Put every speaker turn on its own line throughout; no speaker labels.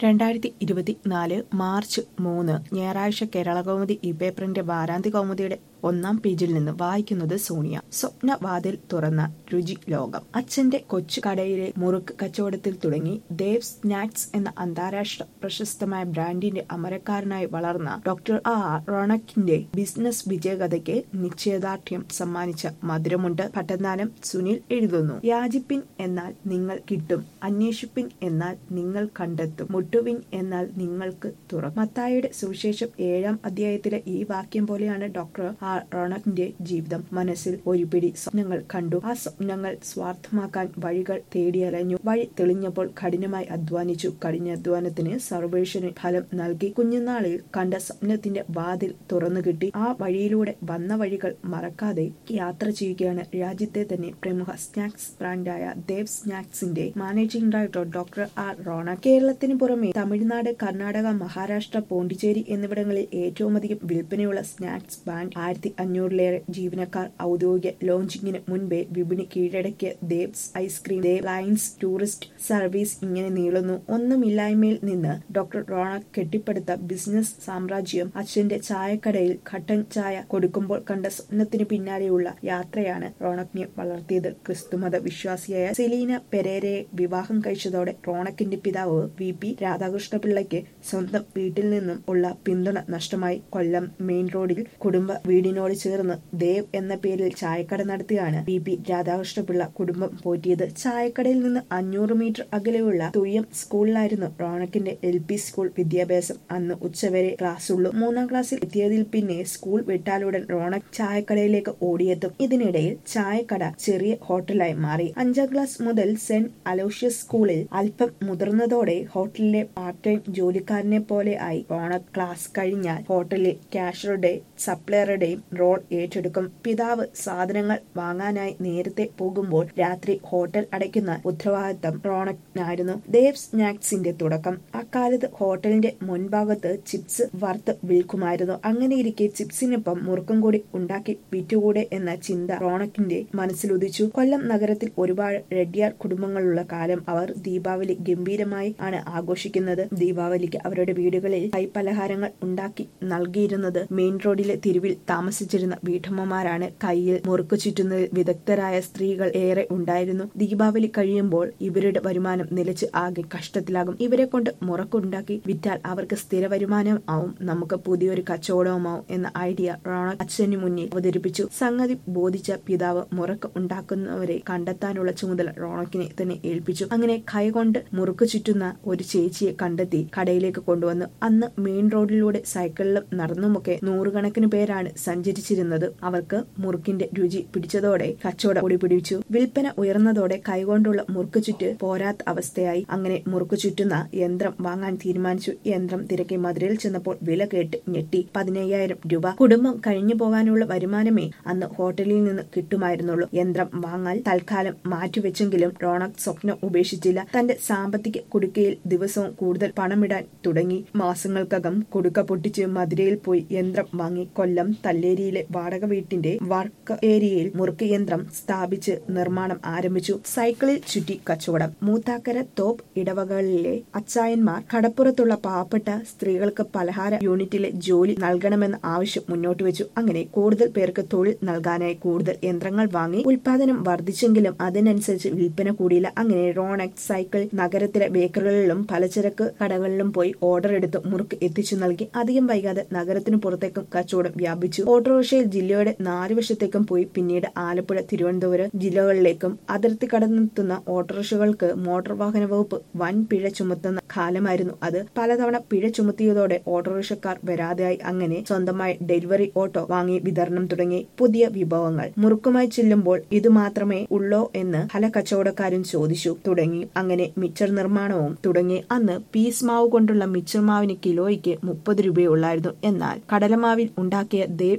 രണ്ടായിരത്തി ഇരുപത്തിനാല് മാർച്ച് മൂന്ന് ഞായറാഴ്ച കേരളകൗമുദി ഈ പേപ്പറിന്റെ വാരാന്ത്യ കൗമുദിയുടെ ഒന്നാം പേജിൽ നിന്ന് വായിക്കുന്നത് സോണിയ സ്വപ്ന വാതിൽ തുറന്ന രുചി ലോകം അച്ഛന്റെ കൊച്ചു കടയിലെ മുറുക്ക് കച്ചവടത്തിൽ തുടങ്ങി ദേവ് സ്നാക്സ് എന്ന അന്താരാഷ്ട്ര പ്രശസ്തമായ ബ്രാൻഡിന്റെ അമരക്കാരനായി വളർന്ന ഡോക്ടർ ആർ റോണക്കിന്റെ ബിസിനസ് വിജയകഥയ്ക്ക് നിശ്ചയദാർഢ്യം സമ്മാനിച്ച മധുരമുണ്ട് പട്ടന്നാനം സുനിൽ എഴുതുന്നു യാചിപ്പിൻ എന്നാൽ നിങ്ങൾ കിട്ടും അന്വേഷിപ്പിൻ എന്നാൽ നിങ്ങൾ കണ്ടെത്തും മുട്ടുവിൻ എന്നാൽ നിങ്ങൾക്ക് തുറക്കും മത്തായിയുടെ സുവിശേഷം ഏഴാം അധ്യായത്തിലെ ഈ വാക്യം പോലെയാണ് ഡോക്ടർ ആർ റോണക്കിന്റെ ജീവിതം മനസ്സിൽ ഒരു പിടി സ്വപ്നങ്ങൾ കണ്ടു ആ സ്വപ്നങ്ങൾ സ്വാർത്ഥമാക്കാൻ വഴികൾ തേടിയലഞ്ഞു വഴി തെളിഞ്ഞപ്പോൾ കഠിനമായി അധ്വാനിച്ചു കഠിനാധ്വാനത്തിന് സർവേഷന് ഫലം നൽകി കുഞ്ഞുനാളിൽ കണ്ട സ്വപ്നത്തിന്റെ വാതിൽ തുറന്നു കിട്ടി ആ വഴിയിലൂടെ വന്ന വഴികൾ മറക്കാതെ യാത്ര ചെയ്യുകയാണ് രാജ്യത്തെ തന്നെ പ്രമുഖ സ്നാക്സ് ബ്രാൻഡായ ദേവ് സ്നാക്സിന്റെ managing director doctor R Rona കേരളത്തിന് പുറമെ തമിഴ്നാട് കർണാടക മഹാരാഷ്ട്ര പോണ്ടിച്ചേരി എന്നിവിടങ്ങളിൽ ഏറ്റവും അധികം വിൽപ്പനയുള്ള സ്നാക്സ് ബ്രാൻഡ് ആയിരത്തി അഞ്ഞൂറിലേറെ ജീവനക്കാർ ഔദ്യോഗിക ലോഞ്ചിങ്ങിന് മുൻപേ വിപണി കീഴടക്കിയ Dev's ice cream Dev lines tourist service ഇങ്ങനെ നീളുന്നു ഒന്നുമില്ലായ്മയിൽ നിന്ന് ഡോക്ടർ റോണ കെട്ടിപ്പടുത്ത ബിസിനസ് സാമ്രാജ്യം അച്ഛന്റെ ചായക്കടയിൽ കട്ടൻ ചായ കൊടുക്കുമ്പോൾ കണ്ട സ്വപ്നത്തിന് പിന്നാലെയുള്ള യാത്രയാണ് റോണക്കിനെ വളർത്തിയത് ക്രിസ്തുമത വിശ്വാസിയായ സെലീന പെരേരയെ വിവാഹം കഴിച്ചതോടെ റോണക്കിന്റെ പിതാവ് വി പി രാധാകൃഷ്ണപിള്ളയ്ക്ക് സ്വന്തം വീട്ടിൽ നിന്നും ഉള്ള പിന്തുണ നഷ്ടമായി കൊല്ലം മെയിൻ റോഡിൽ കുടുംബ വീടിനോട് ചേർന്ന് ദേവ് എന്ന പേരിൽ ചായക്കട നടത്തിയാണ് വി പി രാധാകൃഷ്ണപിള്ള കുടുംബം പോറ്റിയത് ചായക്കടയിൽ നിന്ന് അഞ്ഞൂറ് മീറ്റർ അകലെയുള്ള തുയ്യം സ്കൂളിലായിരുന്നു റോണക്കിന്റെ എൽ പി സ്കൂൾ വിദ്യാഭ്യാസം അന്ന് ഉച്ചവരെ ക്ലാസ് ഉള്ളൂ മൂന്നാം ക്ലാസ്സിൽ എത്തിയതിൽ പിന്നെ സ്കൂൾ വിട്ടാലുടൻ റോണക് ചായക്കടയിലേക്ക് ഓടിയെത്തും ഇതിനിടയിൽ ചായക്കട ചെറിയ ഹോട്ടലായി മാറി അഞ്ചാം ക്ലാസ് മുതൽ സെന്റ് അലോഷ്യസ് സ്കൂളിൽ അല്പം മുതിർന്നതോടെ ഹോട്ടലിലെ പാർട്ട് ടൈം ജോലിക്കാരനെ പോലെ ആയി റോണക് ക്ലാസ് കഴിഞ്ഞാൽ ഹോട്ടലിൽ ക്യാഷറുടെ സപ്ലയറുടെയും റോൾ ഏറ്റെടുക്കും പിതാവ് സാധനങ്ങൾ വാങ്ങാനായി നേരത്തെ പോകുമ്പോൾ രാത്രി ഹോട്ടൽ അടയ്ക്കുന്ന ഉത്തരവാദിത്തം റോണക്കിനായിരുന്നു ദേവ് സ്നാക്സിന്റെ തുടക്കം അക്കാലത്ത് ഹോട്ടലിന്റെ മുൻഭാഗത്ത് ചിപ്സ് വറുത്ത് വിൽക്കുമായിരുന്നു അങ്ങനെയിരിക്കെ ചിപ്സിനൊപ്പം മുറുക്കും കൂടി ഉണ്ടാക്കി വിറ്റുകൂടെ എന്ന ചിന്ത റോണക്കിന്റെ മനസ്സിലുദിച്ചു കൊല്ലം നഗരത്തിൽ ഒരുപാട് റെഡ്യാർ കുടുംബങ്ങളുള്ള കാലം അവർ ദീപാവലി ഗംഭീരമായി ആണ് ആഘോഷിക്കുന്നത് ദീപാവലിക്ക് അവരുടെ വീടുകളിൽ കൈപ്പലഹാരങ്ങൾ ഉണ്ടാക്കി നൽകിയിരുന്നത് മെയിൻ റോഡിലെ തെരുവിൽ താമസിച്ചിരുന്ന വീട്ടമ്മമാരാണ് കയ്യിൽ മുറുക്കു ചുറ്റുന്നതിൽ വിദഗ്ധരായ സ്ത്രീകൾ ഏറെ ഉണ്ടായിരുന്നു ദീപാവലി കഴിയുമ്പോൾ ഇവരുടെ വരുമാനം നിലച്ച് ആകെ കഷ്ടത്തിലാകും ഇവരെ കൊണ്ട് മുറക്കുണ്ടാക്കി വിറ്റാൽ അവർക്ക് സ്ഥിര വരുമാനം ആവും നമുക്ക് പുതിയൊരു കച്ചവടവുമാവും എന്ന ഐഡിയ റോണക് അച്ഛന് മുന്നിൽ അവതരിപ്പിച്ചു സംഗതി ബോധിച്ച പിതാവ് മുറക്ക് ഉണ്ടാക്കുന്നവരെ കണ്ടെത്താനുള്ള ചുമതല റോണക്കിനെ തന്നെ ഏൽപ്പിച്ചു അങ്ങനെ കൈകൊണ്ട് മുറുക്ക് ചുറ്റുന്ന ഒരു ചേച്ചിയെ കണ്ടെത്തി കടയിലേക്ക് കൊണ്ടുവന്നു അന്ന് മെയിൻ റോഡിലൂടെ സൈക്കിളിലും നടന്നുമൊക്കെ നൂറുകണക്കിന് പേരാണ് സഞ്ചരിച്ചിരുന്നത് അവർക്ക് മുറുക്കിന്റെ രുചി പിടിച്ചതോടെ കച്ചവടം പൊടി പിടിച്ചു വിൽപ്പന ഉയർന്നതോടെ കൈകൊണ്ടുള്ള മുറുക്ക് ചുറ്റ് പോരാത്ത അവസ്ഥയായി അങ്ങനെ മുറുക്ക് ചുറ്റുന്ന യന്ത്രം വാങ്ങാൻ തീരുമാനിച്ചു യന്ത്രം തിരക്കി മധുരയിൽ ചെന്നപ്പോൾ വില കേട്ട് ഞെട്ടി പതിനയ്യായിരം രൂപ കുടുംബം കഴിഞ്ഞു പോകാനുള്ള വരുമാനമേ അന്ന് ഹോട്ടലിൽ നിന്ന് കിട്ടുമായിരുന്നുള്ളൂ യന്ത്രം വാങ്ങാൻ തൽക്കാലം മാറ്റിവെച്ചെങ്കിലും റോണക് സ്വപ്നം ഉപേക്ഷിച്ചില്ല തന്റെ സാമ്പത്തിക കുടുക്കയിൽ ദിവസവും കൂടുതൽ പണമിടാൻ തുടങ്ങി മാസങ്ങൾക്കകം കുടുക്ക പൊട്ടിച്ച് മധുരയിൽ പോയി യന്ത്രം വാങ്ങി കൊല്ലം തല്ലേരിയിലെ വാടക വീട്ടിന്റെ വർക്ക് ഏരിയയിൽ മുറുക്ക് യന്ത്രം സ്ഥാപിച്ച് നിർമ്മാണം ആരംഭിച്ചു സൈക്കിളിൽ ചുറ്റി കച്ചവടം മൂത്താക്കര തോപ്പ് ഇടവകളിലെ അച്ചായന്മാർ കടപ്പുറത്തുള്ള പാവപ്പെട്ട സ്ത്രീകൾക്ക് പലഹാര യൂണിറ്റിലെ ജോലി നൽകണമെന്ന ആവശ്യം മുന്നോട്ട് വെച്ചു അങ്ങനെ കൂടുതൽ പേർക്ക് തൊഴിൽ നൽകാനായി കൂടുതൽ യന്ത്രങ്ങൾ വാങ്ങി ഉൽപാദനം വർദ്ധിച്ചെങ്കിലും അതിനനുസരിച്ച് വിൽപ്പന കൂടിയില്ല അങ്ങനെ റോണക്സ് സൈക്കിൾ നഗരത്തിലെ ബേക്കറികളിലും പലചരക്ക് കടകളിലും പോയി ഓർഡർ എടുത്ത് മുറുക്ക് എത്തിച്ചു നൽകി അധികം വൈകാതെ നഗരത്തിനു പുറത്തേക്കും കച്ചവടം വ്യാപിച്ചു ഓട്ടോറിക്ഷയിൽ ജില്ലയുടെ നാല് വശത്തേക്കും പോയി പിന്നീട് ആലപ്പുഴ തിരുവനന്തപുരം ജില്ലകളിലേക്കും അതിർത്തി കടന്നെത്തുന്ന ഓട്ടോറിക്ഷകൾക്ക് മോട്ടോർ വാഹന വകുപ്പ് വൻ പിഴ ചുമത്തുന്ന കാലമായിരുന്നു അത് പലതവണ പിഴ ചുമത്തിയതോടെ ഓട്ടോറിക്ഷക്കാർ വരാതെയായി അങ്ങനെ സ്വന്തമായി ഡെലിവറി ഓട്ടോ വാങ്ങി വിതരണം തുടങ്ങി പുതിയ വിഭവങ്ങൾ മുറുക്കുമായി ചെല്ലുമ്പോൾ ഇത് മാത്രമേ ഉള്ളോ എന്ന് പല കച്ചവടക്കാരും ചോദിച്ചു തുടങ്ങി അങ്ങനെ മിച്ചർ നിർമ്മാണവും തുടങ്ങി അന്ന് പീസ് മാവ് കൊണ്ടുള്ള മിച്ചർ മാവിന് കിലോയ്ക്ക് മുപ്പത് രൂപയുള്ളായിരുന്നു എന്നാൽ കടലമാവിൽ ഉണ്ടാക്കിയ ദേവ്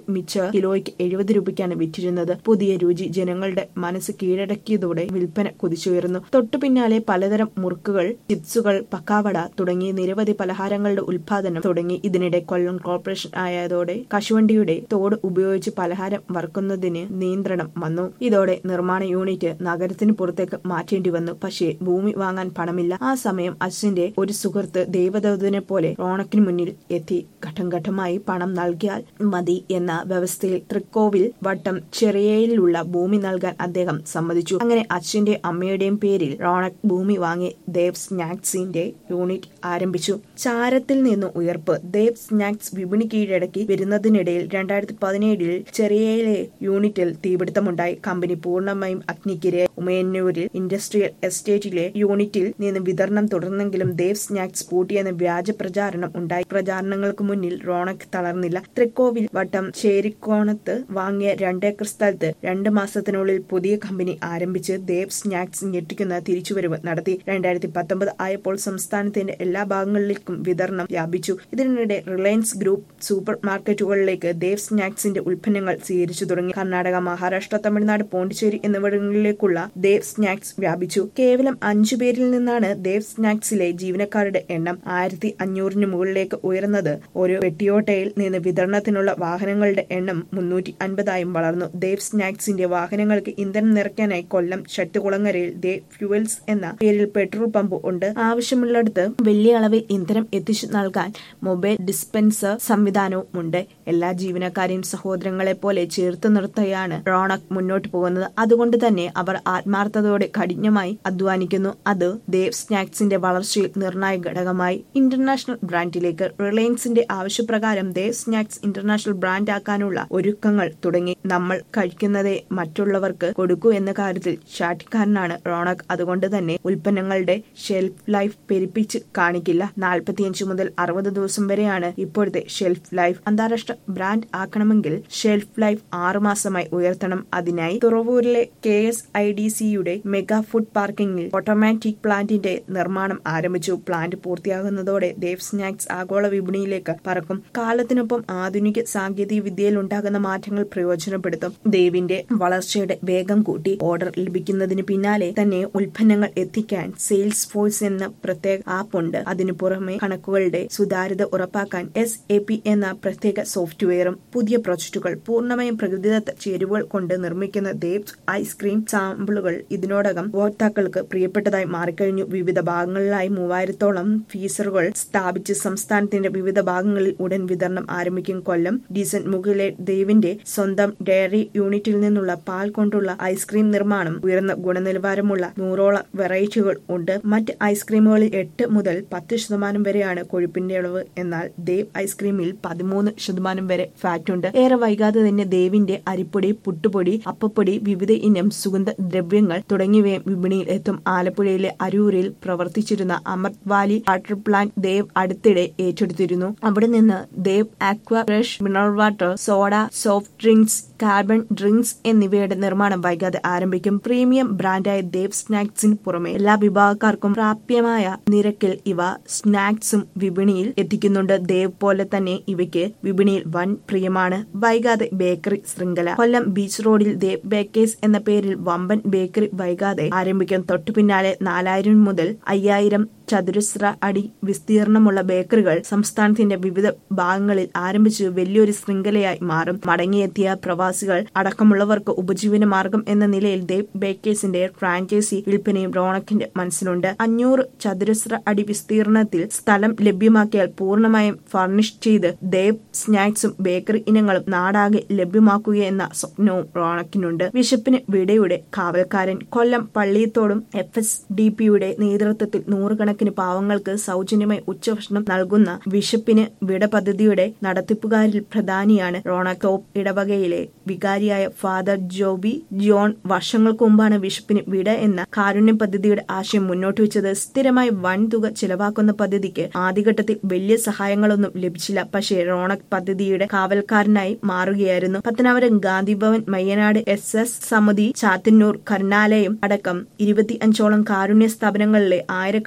മിച്ചർ കിലോയ്ക്ക് എഴുപത് രൂപയ്ക്കാണ് വിറ്റിരുന്നത് പുതിയ രുചി ജനങ്ങളുടെ മനസ്സ് കീഴടക്കിയതോടെ വിൽപ്പന കുതിച്ചുയർന്നു തൊട്ടു പിന്നാലെ പലതരം മുറുക്കുകൾ ചിപ്സുകൾ പക്കാവട തുടങ്ങി നിരവധി പലഹാരങ്ങളുടെ ഉൽപാദനം തുടങ്ങി ഇതിനിടെ കൊല്ലം കോർപ്പറേഷൻ ആയതോടെ കശുവണ്ടിയുടെ തോട് ഉപയോഗിച്ച് പലഹാരം വറുക്കുന്നതിന് നിയന്ത്രണം വന്നു ഇതോടെ നിർമ്മാണ യൂണിറ്റ് നഗരത്തിന് പുറത്തേക്ക് മാറ്റേണ്ടി വന്നു പക്ഷേ ഭൂമി വാങ്ങാൻ പണമില്ല ആ സമയം അച്ഛന്റെ ഒരു സുഹൃത്ത് ദേവദൂതനെ പോലെ റോണക്കിന് മുന്നിൽ എത്തി ഘട്ടം ഘട്ടമായി പണം നൽകിയാൽ മതി എന്ന വ്യവസ്ഥയിൽ തൃക്കോവിൽ വട്ടം ചെറിയയിലുള്ള ഭൂമി നൽകാൻ അദ്ദേഹം സമ്മതിച്ചു അങ്ങനെ അച്ഛന്റെ അമ്മയുടെയും പേരിൽ റോണക് ഭൂമി വാങ്ങി ദേവ് സ്നാക്സിന്റെ യൂണിറ്റ് ആരംഭിച്ചു ചാരത്തിൽ നിന്ന് ഉയർപ്പ് ദേവ് സ്നാക്സ് വിപണി കീഴടക്കി വരുന്നതിനിടയിൽ രണ്ടായിരത്തി പതിനേഴിൽ ചെറിയയിലെ യൂണിറ്റിൽ തീപിടുത്തമുണ്ടായി കമ്പനി പൂർണ്ണമായും അഗ്നിക്കിരെ ഉമയന്നൂരിൽ ഇൻഡസ്ട്രിയൽ എസ്റ്റേറ്റിലെ യൂണിറ്റിൽ നിന്ന് വിതരണം തുടർന്നെങ്കിലും ദേവ് സ്നാക്സ് പൂട്ടിയെന്ന വ്യാജ പ്രചാരണം ഉണ്ടായി പ്രചാരണങ്ങൾക്ക് മുന്നിൽ റോണക് തളർന്നില്ല തൃക്കോവിൽ വട്ടം ചേരിക്കോണത്ത് വാങ്ങിയ രണ്ടേക്കർ സ്ഥലത്ത് രണ്ട് മാസത്തിനുള്ളിൽ പുതിയ കമ്പനി ആരംഭിച്ച് ദേവ് സ്നാക്സ് ഞെട്ടിക്കുന്ന തിരിച്ചുവരവ് നടത്തി രണ്ടായിരത്തി പത്തൊമ്പത് ആയപ്പോൾ സംസ്ഥാനത്തിന്റെ എല്ലാ ഭാഗങ്ങളിലേക്കും വിതരണം വ്യാപിച്ചു ഇതിനിടെ റിലയൻസ് ഗ്രൂപ്പ് സൂപ്പർ മാർക്കറ്റുകളിലേക്ക് ദേവ് സ്നാക്സിന്റെ ഉൽപ്പന്നങ്ങൾ സ്വീകരിച്ചു തുടങ്ങി കർണാടക മഹാരാഷ്ട്ര തമിഴ്നാട് പോണ്ടിച്ചേരി എന്നിവിടങ്ങളിലേക്കുള്ള ദേവ് സ്നാക്സ് വ്യാപിച്ചു കേവലം അഞ്ചു പേരിൽ നിന്നാണ് ദേവ് സ്നാക്സിലെ ജീവനക്കാരുടെ എണ്ണം ആയിരത്തി അഞ്ഞൂറിന് മുകളിലേക്ക് ഉയർന്നത് ഒരു പെട്ടിയോട്ടയിൽ നിന്ന് വിതരണത്തിനുള്ള വാഹനങ്ങളുടെ എണ്ണം മുന്നൂറ്റി അൻപതായും വളർന്നു ദേവ് സ്നാക്സിന്റെ വാഹനങ്ങൾക്ക് ഇന്ധനം നിറയ്ക്കാനായി കൊല്ലം ചട്ടുകുളങ്ങരയിൽ ദേവ് ഫ്യൂവൽസ് എന്ന പേരിൽ പെട്രോൾ പമ്പ് ഉണ്ട് ആവശ്യമുള്ളിടത്ത് വലിയ അളവിൽ ഇന്ധനം എത്തിച്ചു നൽകാൻ മൊബൈൽ ഡിസ്പെൻസർ സംവിധാനവും ഉണ്ട് എല്ലാ ജീവനക്കാരെയും സഹോദരങ്ങളെ പോലെ ചേർത്ത് നിർത്തിയാണ് റോണക് മുന്നോട്ട് പോകുന്നത് അതുകൊണ്ട് തന്നെ അവർ ആത്മാർത്ഥതയോടെ കഠിനമായി അധ്വാനിക്കുന്നു അത് ദേവ് സ്നാക്സിന്റെ വളർച്ചയിൽ നിർണായക ഘടകമായി ഇന്റർനാഷണൽ ബ്രാൻഡിലേക്ക് റിലയൻസിന്റെ ആവശ്യപ്രകാരം ദേവ് സ്നാക്സ് ഇന്റർനാഷണൽ ബ്രാൻഡ് ആക്കാനുള്ള ഒരുക്കങ്ങൾ തുടങ്ങി നമ്മൾ കഴിക്കുന്നതേ മറ്റുള്ളവർക്ക് കൊടുക്കൂ എന്ന കാര്യത്തിൽ ചാട്ടിക്കാരനാണ് റോണക് അതുകൊണ്ട് തന്നെ ഉൽപ്പന്നങ്ങളുടെ ഷെൽഫ് ലൈഫ് പെരുപ്പിച്ച് കാണിക്കില്ല നാൽപ്പത്തിയഞ്ച് മുതൽ അറുപത് ദിവസം വരെയാണ് ഇപ്പോഴത്തെ ഷെൽഫ് ലൈഫ് അന്താരാഷ്ട്ര ബ്രാൻഡ് ആക്കണമെങ്കിൽ ഷെൽഫ് ലൈഫ് ആറുമാസമായി ഉയർത്തണം അതിനായി തുറവൂരിലെ കെ എസ് ഐ ഡി സിയുടെ മെഗാ ഫുഡ് പാർക്കിംഗിൽ ഓട്ടോമാറ്റിക് പ്ലാന്റിന്റെ നിർമ്മാണം ആരംഭിച്ചു പ്ലാന്റ് പൂർത്തിയാകുന്നതോടെ ദേവ് സ്നാക്സ് ആഗോള വിപണിയിലേക്ക് പറക്കും കാലത്തിനൊപ്പം ആധുനിക സാങ്കേതിക വിദ്യയിൽ ഉണ്ടാകുന്ന മാറ്റങ്ങൾ പ്രയോജനപ്പെടുത്തും ദേവിന്റെ വളർച്ചയുടെ വേഗം കൂട്ടി ഓർഡർ ലഭിക്കുന്നതിന് പിന്നാലെ തന്നെ ഉൽപ്പന്നങ്ങൾ എത്തിക്കാൻ സെയിൽസ് ഫോഴ്സ് എന്ന പ്രത്യേക ആപ്പ് ഉണ്ട് അതിനു പുറമെ കണക്കുകളുടെ സുതാര്യത ഉറപ്പാക്കാൻ എസ് എ പി എന്ന പ്രത്യേക സോഫ്റ്റ്വെയറും പുതിയ പ്രൊജക്ടുകൾ പൂർണ്ണമായും പ്രകൃതിദത്ത ചേരുവകൾ കൊണ്ട് നിർമ്മിക്കുന്ന ദേവ് ഐസ്ക്രീം സാമ്പിളുകൾ ഇതിനോടകം ഉപഭോക്താക്കൾക്ക് പ്രിയപ്പെട്ടതായി മാറിക്കഴിഞ്ഞു വിവിധ ഭാഗങ്ങളിലായി മൂവായിരത്തോളം ഫീസറുകൾ സ്ഥാപിച്ച് സംസ്ഥാനത്തിന്റെ വിവിധ ഭാഗങ്ങളിൽ ഉടൻ വിതരണം ആരംഭിക്കും കൊല്ലം ഡീസന്റ് മുകളിലെ ദേവിന്റെ സ്വന്തം ഡയറി യൂണിറ്റിൽ നിന്നുള്ള പാൽ കൊണ്ടുള്ള ഐസ്ക്രീം നിർമ്മാണം ഉയർന്ന ഗുണനിലവാരമുള്ള നൂറോളം വെറൈറ്റികൾ ഉണ്ട് മറ്റ് ഐസ്ക്രീമുകളിൽ എട്ട് മുതൽ പത്ത് ശതമാനം വരെയാണ് കൊഴുപ്പിന്റെ അളവ് എന്നാൽ ദേവ് ഐസ്ക്രീമിൽ പതിമൂന്ന് ശതമാനം വരെ ഫാറ്റ് ഉണ്ട് ഏറെ വൈകാതെ തന്നെ ദേവിന്റെ അരിപ്പൊടി പുട്ടുപൊടി അപ്പപ്പൊടി വിവിധ ഇനം സുഗന്ധ ദ്രവ്യങ്ങൾ തുടങ്ങിയവയും വിപണിയിൽ എത്തും ആലപ്പുഴയിലെ അരൂരിൽ പ്രവർത്തിച്ചിരുന്ന Amrit valley water plant Dev അടുത്തിടെ ഏറ്റെടുത്തിരുന്നു അവിടെ നിന്ന് Dev aqua fresh mineral water soda soft drinks carbon drinks എന്നിവയുടെ നിർമ്മാണം വൈകാതെ ആരംഭിക്കും പ്രീമിയം ബ്രാൻഡായ ദേവ് സ്നാക്സിന് പുറമെ എല്ലാ വിഭാഗക്കാർക്കും പ്രാപ്യമായ നിരക്കിൽ ഇവ സ്നാക്സും വിപണിയിൽ എത്തിക്കുന്നുണ്ട് ദേവ് പോലെ തന്നെ ഇവയ്ക്ക് വിപണിയിൽ വൻ പ്രിയമാണ് വൈകാതെ ബേക്കറി ശൃംഖല കൊല്ലം ബീച്ച് റോഡിൽ ദേവ് ബേക്കേഴ്സ് എന്ന പേരിൽ വമ്പൻ ബേക്കറി വൈകാതെ ആരംഭിക്കും തൊട്ടു പിന്നാലെ നാലായിരം മുതൽ അയ്യായിരം ചതുരശ്ര അടി വിസ്തീർണമുള്ള ബേക്കറികൾ സംസ്ഥാനത്തിന്റെ വിവിധ ഭാഗങ്ങളിൽ ആരംഭിച്ച് വലിയൊരു ശൃംഖലയായി മാറും മടങ്ങിയെത്തിയ പ്രവാസികൾ അടക്കമുള്ളവർക്ക് ഉപജീവന മാർഗം എന്ന നിലയിൽ ദേവ് ബേക്കേഴ്സിന്റെ ഫ്രാഞ്ചൈസി വിൽപ്പനയും റോണക്കിന്റെ മനസ്സിലുണ്ട് അഞ്ഞൂറ് ചതുരശ്ര അടി വിസ്തീർണത്തിൽ സ്ഥലം ലഭ്യമാക്കിയാൽ പൂർണ്ണമായും ഫർണിഷ് ചെയ്ത് ദേവ് സ്നാക്സും ബേക്കറി ഇനങ്ങളും നാടാകെ ലഭ്യമാക്കുകയെന്ന സ്വപ്നവും റോണക്കിനുണ്ട് വിശപ്പിന് വിടയുടെ കാവൽക്കാരൻ കൊല്ലം പള്ളിയത്തോടും എഫ് എസ് ഡി പിയുടെ നേതൃത്വത്തിൽ നൂറുകണക്കിന് പാവങ്ങൾക്ക് സൗജന്യമായി ഉച്ചഭക്ഷണം നൽകുന്ന വിശപ്പിന് വിട പദ്ധതിയുടെ നടത്തിപ്പുകാരിൽ പ്രധാനിയാണ് റോണക്കോപ്പ് ഇടവകയിലെ വികാരിയായ ഫാദർ ജോബി ജോൺ വർഷങ്ങൾക്ക് മുമ്പാണ് വിശപ്പിന് വിട എന്ന കാരുണ്യ പദ്ധതിയുടെ ആശയം മുന്നോട്ട് വെച്ചത് സ്ഥിരമായി വൻതുക ചിലവാക്കുന്ന പദ്ധതിക്ക് ആദ്യഘട്ടത്തിൽ വലിയ സഹായങ്ങളൊന്നും ലഭിച്ചില്ല പക്ഷേ റോണക് പദ്ധതിയുടെ കാവൽക്കാരനായി മാറുകയായിരുന്നു പത്തനാപുരം ഗാന്ധിഭവൻ മയ്യനാട് എസ് എസ് സമിതി ചാത്തന്നൂർ കരുണാലയം അടക്കം ഇരുപത്തി അഞ്ചോളം കാരുണ്യ സ്ഥാപനങ്ങളിലെ ആയിരക്കണക്കിന്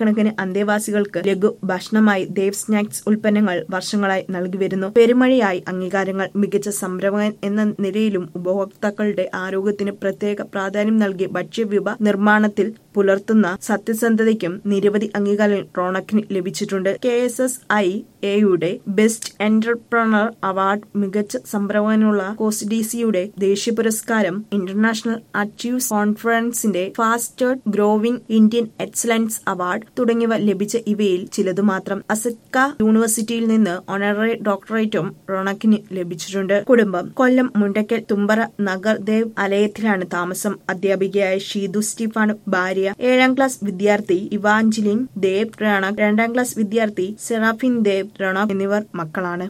അന്തേവാസികൾക്ക് ലഘു ഭക്ഷണമായി ദേവ് സ്നാക്സ് ഉൽപ്പന്നങ്ങൾ വർഷങ്ങളായി നൽകി വരുന്നു പെരുമഴയായി അംഗീകാരങ്ങൾ മികച്ച സംരംഭകൻ എന്ന നിലയിലും ഉപഭോക്താക്കളുടെ ആരോഗ്യത്തിന് പ്രത്യേക പ്രാധാന്യം നൽകി ഭക്ഷ്യവിഭ നിർമ്മാണത്തിൽ പുലർത്തുന്ന സത്യസന്ധതയ്ക്കും നിരവധി അംഗീകാരം റോണക്കിന് ലഭിച്ചിട്ടുണ്ട് കെ എസ് എസ് ഐ എയുടെ ബെസ്റ്റ് എന്റർപ്രണർ അവാർഡ് മികച്ച സംരംഭകനുള്ള കോസിഡിസിയുടെ ദേശീയ പുരസ്കാരം ഇന്റർനാഷണൽ അച്ചീവ്സ് കോൺഫറൻസിന്റെ fastest growing Indian excellence award തുടങ്ങിയവ ലഭിച്ച ഇവയിൽ ചിലതു മാത്രം അസറ്റ്ക യൂണിവേഴ്സിറ്റിയിൽ നിന്ന് ഓണററി ഡോക്ടറേറ്റും റോണക്കിന് ലഭിച്ചിട്ടുണ്ട് കുടുംബം കൊല്ലം മുണ്ടക്കൽ തുമ്പറ നഗർ ദേവ് ആലയത്തിലാണ് താമസം അധ്യാപികയായ ഷീതു സ്റ്റീഫാണ് ഭാര്യ ഏഴാം ക്ലാസ് വിദ്യാർത്ഥി ഇവാഞ്ചലിൻ ദേവ് രണക് രണ്ടാം ക്ലാസ് വിദ്യാർത്ഥി സെറാഫിൻ ദേവ് രണക് എന്നിവർ മക്കളാണ്